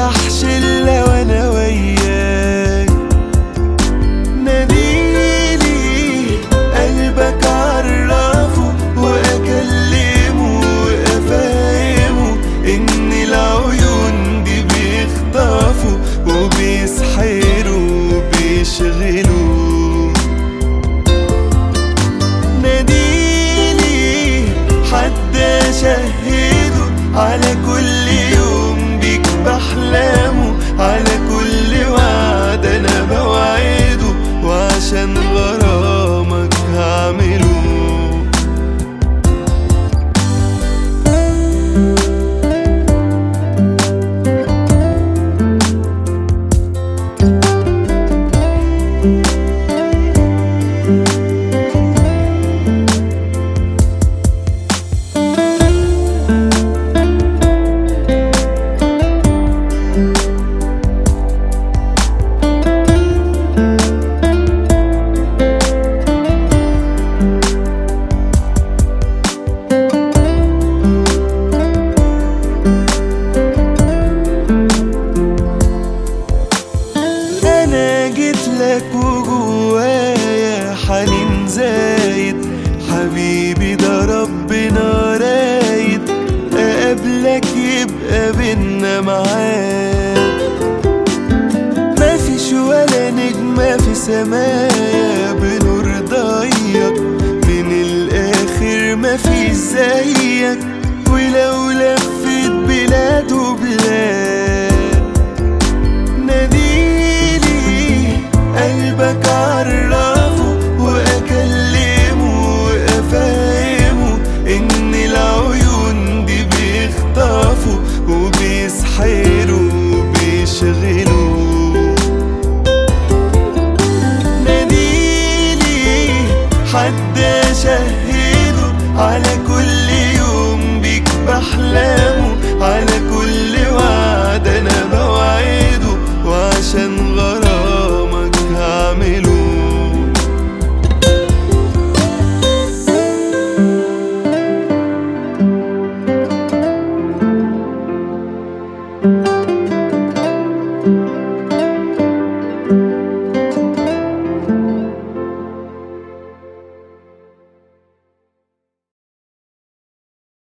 نفرح شلة وانا وياك ناديلي قلبك عرفه واكلمه وافهمه ان العيون دي بيخطفوا وبيسحروا وبيشغلوا ناديلي حد شهده على كل يوم بيك بحلامه على كل وعد انا بوعده وعشان غرامك هعمله انا جيت لك وجوايا حنين زايد حبيبي ده ربنا رايد اقابلك يبقى بينا معاد مفيش ولا نجمة في سمايا بنور ضيق من الاخر مفيش زيك ولو لفيت بلاد وبلاد ناديلي قلبك عرفه واكلمه وافهمه ان العيون دي بيخطفوا وبيسحروا